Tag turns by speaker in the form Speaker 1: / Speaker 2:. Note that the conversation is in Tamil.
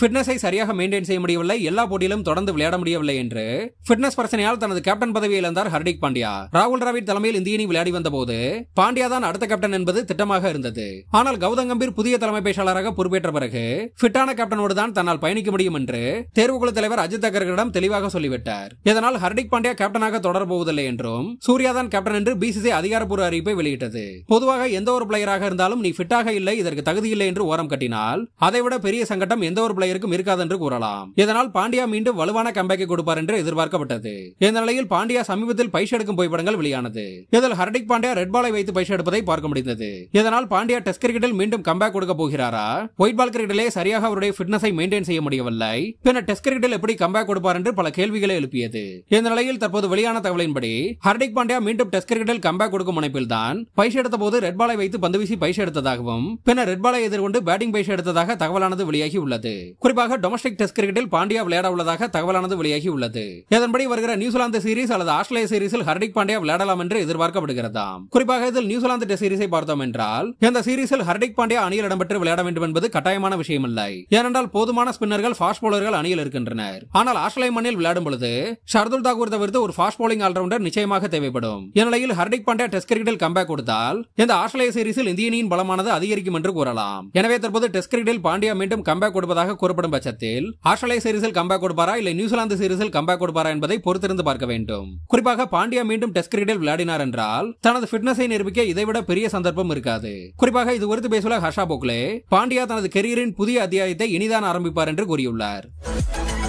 Speaker 1: ஃபிட்னஸை சரியாக மெயின்டைன் செய்ய முடியவில்லை எல்லா போட்டியிலும் தொடர்ந்து விளையாட முடியவில்லை என்று ஃபிட்னஸ் பிரச்சனையால் தனது கேப்டன் பதவியை இழந்தார் ஹர்திக் பாண்டியா ராகுல் டிராவிட் தலைமையில் இந்திய அணி விளையாடி வந்தபோது பாண்டியா தான் அடுத்த கேப்டன் என்பது திட்டமாக இருந்தது ஆனால் கௌதம் கம்பீர் புதிய தலைமை பேச்சாளராக பொறுப்பேற்ற பிறகு ஃபிட்டான கேப்டனோடு தான் தன்னால் பயணிக்க முடியும் என்று தேர்வுக்குழு தலைவர் அஜித் அகர்களிடம் தெளிவாக சொல்லிவிட்டார் இதனால் ஹர்திக் பாண்டியா கேப்டனாக தொடர போவதில்லை என்றும் சூர்யா தான் கேப்டன் என்று பிசிசி அதிகாரப்பூர்வ அறிவிப்பை வெளியிட்டது பொதுவாக எந்த ஒரு பிளேயராக இருந்தாலும் நீ ஃபிட்டாக இல்லை இதற்கு தகுதி இல்லை என்று ஓரம் கட்டினால் அதைவிட பெரிய சங்கடம் எந்த ஒரு பிளேயருக்கும் இருக்காது என்று கூறலாம் இதனால் பாண்டியா மீண்டும் வலுவான கம்பேக்கை கொடுப்பார் என்று எதிர்பார்க்கப்பட்டது இந்த நிலையில் பாண்டியா சமீபத்தில் பைசா எடுக்கும் புகைப்படங்கள் வெளியானது இதில் ஹர்திக் பாண்டியா ரெட் பாலை வைத்து பைசா எடுப்பதை பார்க்க முடிந்தது இதனால் பாண்டியா டெஸ்ட் கிரிக்கெட்டில் மீண்டும் கம்பேக் கொடுக்க போகிறாரா ஒயிட் பால் கிரிக்கெட்டிலே சரியாக அவருடைய ஃபிட்னஸை மெயின்டைன் செய்ய முடியவில்லை பின்னர் டெஸ்ட் கிரிக்கெட்டில் எப்படி கம்பேக் கொடுப்பார் என்று பல கேள்விகளை எழுப்பியது இந்த நிலையில் தற்போது வெளியான தகவலின்படி ஹர்திக் பாண்டியா மீண்டும் டெஸ்ட் கிரிக்கெட்டில் கம்பேக் கொடுக்கும் முனைப்பில் தான் பைசா எடுத்த போது ரெட் பாலை வைத்து பந்து வீசி பைசா எடுத்ததாகவும் பின்னர் ரெட் பாலை எதிர்கொண்டு பேட்டிங் பைசா எடுத்ததாக தகவலானது வெளியாகி உள்ளது குறிப்பாக டொமஸ்டிக் டெஸ்ட் கிரிக்கெட்டில் பாண்டியா விளையாட உள்ளதாக தகவலானது வெளியாகி உள்ளது இதன்படி வருகிற நியூசிலாந்து சீரிஸ் அல்லது ஆஸ்திரேலிய சீரிஸில் ஹர்திக் பாண்டியா விளையாடலாம் என்று எதிர்பார்க்கப்படுகிறதாம் குறிப்பாக இதில் நியூசிலாந்து டெஸ்ட் சீரிஸை பார்த்தோம் என்றால் இந்த சீரிஸில் ஹர்திக் பாண்டியா அணியில் இடம்பெற்று விளையாட வேண்டும் என்பது கட்டாயமான விஷயம் இல்லை ஏனென்றால் போதுமான ஸ்பின்னர்கள் ஃபாஸ்ட் பவுலர்கள் அணியில் இருக்கின்றனர் ஆனால் ஆஸ்திரேலிய மண்ணில் விளையாடும் பொழுது ஷர்துல் தாக்கூர் தவிர்த்து ஒரு ஃபாஸ்ட் பவுலிங் ஆல்ரவுண்டர் நிச்சயமாக தேவைப்படும் இந்நிலையில் ஹர்திக் பாண்டியா டெஸ்ட் கிரிக்கெட்டில் கம்பேக் கொடுத்தால் இந்த ஆஸ்திரேலிய சீரிஸில் இந்திய அணியின் பலமானது அதிகரிக்கும் என்று கூறலாம் எனவே தற்போது டெஸ்ட் கிரிக்கெட்டில் பாண்டியா மீண்டும் கம்பேக் கொடுப்பதாக கூறப்படும் பட்சத்தில் ஆஸ்திரேலிய சீரிஸில் கம்பேக் கொடுப்பாரா இல்லை நியூசிலாந்து சீரிஸில் கம்பேக் கொடுப்பாரா என்பதை பொறுத்திருந்து பார்க்க வேண்டும் குறிப்பாக பாண்டியா மீண்டும் டெஸ்ட் கிரிக்கெட்டில் விளையாடினார் என்றால் தனது ஃபிட்னஸை நிரூபிக்க இதைவிட பெரிய சந்தர்ப்பம் இருக்காது குறிப்பாக இது குறித்து பேசுள்ள ஹர்ஷா போக்லே பாண்டியா தனது கெரியரின் புதிய அத்தியாயத்தை இனிதான் ஆரம்பிப்பார் என்று கூறியுள்ளார்